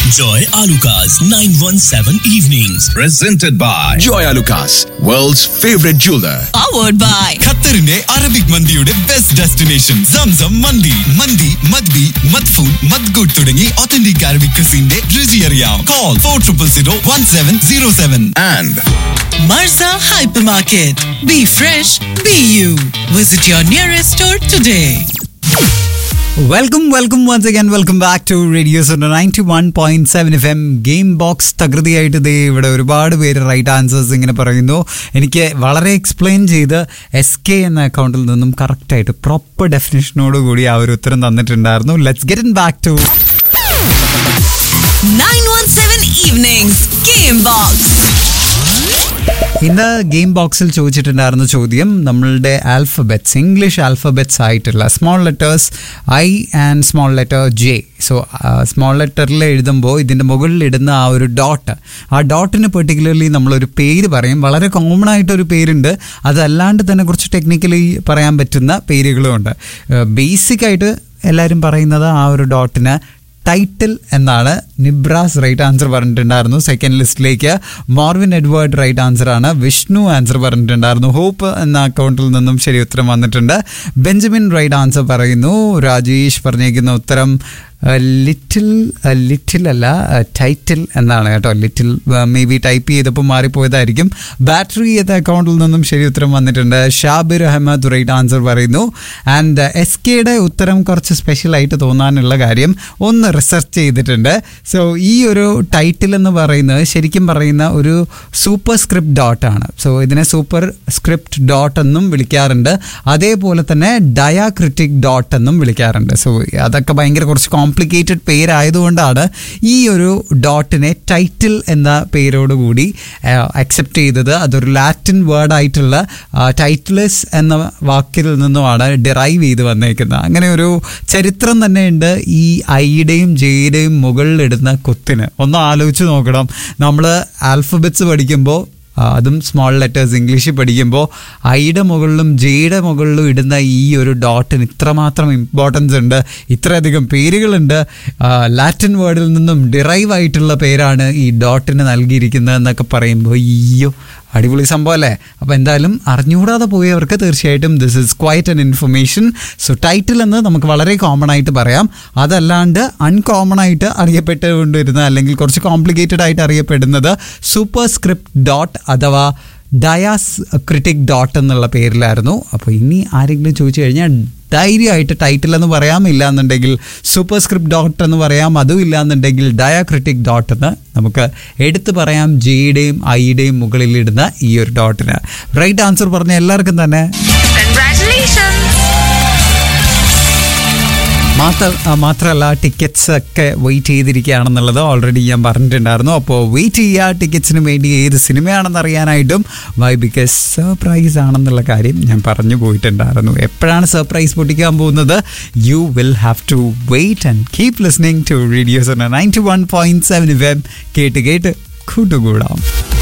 Joy Alukas, 917 Evenings. Presented by Joy Alukas, world's favorite jeweler. powered by ഖത്തറിന്റെ Arabic മന്തിയുടെ best destination Zamzam mandi mandi മദ്ബി മദ്ഫൂൻ മദ്ഗുഡ് തുടങ്ങി ഒത്തന്റിക് അറബിക് ക്രിസിന്റെ രുചി അറിയാം call four triple zero one seven zero seven And Marza Hypermarket. Be fresh, be you. Visit your nearest store today. Welcome welcome once again welcome back to radio ninety one point seven F M game box തകൃതിയായിട്ട് ദേ ഇവിടെ ഒരുപാട് പേര് right answers ഇങ്ങനെ പറയുന്നു എനിക്ക് വളരെ explain ചെയ്ത് എസ് കെ എന്ന അക്കൗണ്ടിൽ നിന്നും കറക്റ്റായിട്ട് പ്രോപ്പർ ഡെഫിനേഷനോട് കൂടി ആ ഒരു ഉത്തരം തന്നിട്ടുണ്ടായിരുന്നു let's get in back to 917 Evenings Game Box. ഇന്ന് ഗെയിം ബോക്സിൽ ചോദിച്ചിട്ടുണ്ടായിരുന്ന ചോദ്യം നമ്മളുടെ ആൽഫബറ്റ്സ് ഇംഗ്ലീഷ് ആൽഫബറ്റ്സ് ആയിട്ടുള്ള small letters I and small letter J so small ലെറ്ററിൽ എഴുതുമ്പോൾ ഇതിൻ്റെ മുകളിൽ ഇടുന്ന ആ ഒരു ഡോട്ട് ആ ഡോട്ടിന് പെർട്ടിക്കുലർലി നമ്മളൊരു പേര് പറയും വളരെ കോമൺ ആയിട്ടൊരു പേരുണ്ട് അതല്ലാണ്ട് തന്നെ കുറച്ച് ടെക്നിക്കലി പറയാൻ പറ്റുന്ന പേരുകളും ഉണ്ട് ബേസിക് ആയിട്ട് എല്ലാവരും പറയുന്നത് ആ ഒരു ഡോട്ടിന് ടൈറ്റിൽ എന്നാണ് നിബ്രാസ് റൈറ്റ് ആൻസർ പറഞ്ഞിട്ടുണ്ടായിരുന്നു സെക്കൻഡ് ലിസ്റ്റിലേക്ക് മോർവിൻ എഡ്വേർഡ് റൈറ്റ് ആൻസർ ആണ് വിഷ്ണു ആൻസർ പറഞ്ഞിട്ടുണ്ടായിരുന്നു ഹോപ്പ് എന്ന അക്കൗണ്ടിൽ നിന്നും ശരി ഉത്തരം വന്നിട്ടുണ്ട് ബെഞ്ചമിൻ റൈറ്റ് ആൻസർ പറയുന്നു രാജേഷ് പറഞ്ഞേക്കുന്ന ഉത്തരം ലിറ്റിൽ ലിറ്റിൽ അല്ല ടൈറ്റിൽ എന്നാണ് കേട്ടോ ലിറ്റിൽ മേ ബി ടൈപ്പ് ചെയ്തപ്പോൾ മാറിപ്പോയതായിരിക്കും ബാറ്ററി എന്ന അക്കൗണ്ടിൽ നിന്നും ശരി ഉത്തരം വന്നിട്ടുണ്ട് ഷാബിർ അഹമ്മദ് റൈറ്റ് ആൻസർ പറയുന്നു ആൻഡ് എസ് കെയുടെ ഉത്തരം കുറച്ച് സ്പെഷ്യൽ ആയിട്ട് തോന്നാനുള്ള കാര്യം ഒന്ന് റിസർച്ച് ചെയ്തിട്ടുണ്ട് സോ ഈ ഒരു ടൈറ്റിൽ എന്ന് പറയുന്നത് ശരിക്കും പറയുന്ന ഒരു സൂപ്പർ സ്ക്രിപ്റ്റ് ഡോട്ട് ആണ് സോ ഇതിനെ സൂപ്പർ സ്ക്രിപ്റ്റ് ഡോട്ട് എന്നും വിളിക്കാറുണ്ട് അതേപോലെ തന്നെ ഡയാക്രിറ്റിക് ഡോട്ട് എന്നും വിളിക്കാറുണ്ട് സോ അതൊക്കെ ഭയങ്കര കുറച്ച് കോംപ്ലിക്കേറ്റഡ് പേരായതുകൊണ്ടാണ് ഈ ഒരു ഡോട്ടിനെ ടൈറ്റിൽ എന്ന പേരോടുകൂടി അക്സെപ്റ്റ് ചെയ്തത് അതൊരു ലാറ്റിൻ വേർഡ് ആയിട്ടുള്ള ടൈറ്റിലസ് എന്ന വാക്കിൽ നിന്നുമാണ് ഡിറൈവ് ചെയ്ത് വന്നേക്കുന്നത് അങ്ങനെ ഒരു ചരിത്രം തന്നെ ഉണ്ട് ഈ ഐയുടെയും ജെയുടെയും മുകളിലിടുന്ന കുത്തിന് ഒന്ന് ആലോചിച്ച് നോക്കണം നമ്മൾ ആൽഫബറ്റ്സ് പഠിക്കുമ്പോൾ ആ, അതും സ്മോൾ ലെറ്റേഴ്സ് ഇംഗ്ലീഷിൽ പഠിക്കുമ്പോൾ ഐയുടെ മുകളിലും ജെയുടെ മുകളിലും ഇടുന്ന ഈ ഒരു ഡോട്ടിന് ഇത്രമാത്രം ഇമ്പോർട്ടൻസ് ഉണ്ട് ഇത്രയധികം പേരുകളുണ്ട് ആ, ലാറ്റിൻ വേർഡിൽ നിന്നും ഡിറൈവ് ആയിട്ടുള്ള പേരാണ് ഈ ഡോട്ടിന് നൽകിയിരിക്കുന്നത് എന്നൊക്കെ പറയുമ്പോൾ അയ്യോ അടിപൊളി സംഭവം അല്ലേ അപ്പോൾ എന്തായാലും അറിഞ്ഞുകൂടാതെ പോയവർക്ക് തീർച്ചയായിട്ടും this is quite an information so title എന്ന് നമുക്ക് വളരെ കോമൺ ആയിട്ട് പറയാം അതല്ലാണ്ട് അൺകോമൺ ആയിട്ട് അറിയപ്പെട്ടുകൊണ്ടിരുന്ന അല്ലെങ്കിൽ കുറച്ച് കോംപ്ലിക്കേറ്റഡ് ആയിട്ട് അറിയപ്പെടുന്നത് സൂപ്പർ സ്ക്രിപ്റ്റ് ഡോട്ട് അഥവാ ഡയാസ് ക്രിറ്റിക് ഡോട്ട് എന്നുള്ള പേരിലായിരുന്നു അപ്പോൾ ഇനി ആരെങ്കിലും ചോദിച്ചു കഴിഞ്ഞാൽ ധൈര്യമായിട്ട് ടൈറ്റിൽ എന്ന് പറയാം ഇല്ല എന്നുണ്ടെങ്കിൽ സൂപ്പർ സ്ക്രിപ്റ്റ് ഡോട്ട് എന്ന് പറയാം അതും ഇല്ല എന്നുണ്ടെങ്കിൽ ഡയാക്രിറ്റിക് ഡോട്ട് എന്ന് നമുക്ക് എടുത്തു പറയാം ജെയുടെയും ഐയുടെയും മുകളിൽ ഇടുന്ന ഈ ഒരു ഡോട്ടിന് റൈറ്റ് ആൻസർ പറഞ്ഞ എല്ലാവർക്കും തന്നെ മാത്ര ആ, മാത്രമല്ല ടിക്കറ്റ്സ് ഒക്കെ വെയിറ്റ് ചെയ്തിരിക്കുകയാണെന്നുള്ളത് ഓൾറെഡി ഞാൻ പറഞ്ഞിട്ടുണ്ടായിരുന്നു അപ്പോൾ വെയിറ്റ് ചെയ്യുക ടിക്കറ്റ്സിന് വേണ്ടി ഏത് സിനിമയാണെന്ന് അറിയാനായിട്ടും വൈ ബിക്കോസ് സർപ്രൈസ് ആണെന്നുള്ള കാര്യം ഞാൻ പറഞ്ഞു പോയിട്ടുണ്ടായിരുന്നു എപ്പോഴാണ് സർപ്രൈസ് പൊട്ടിക്കാൻ പോകുന്നത് you will have to wait and keep listening to radio's ninety one point seven കേട്ട് കേട്ട് കൂട്ടുകൂടാം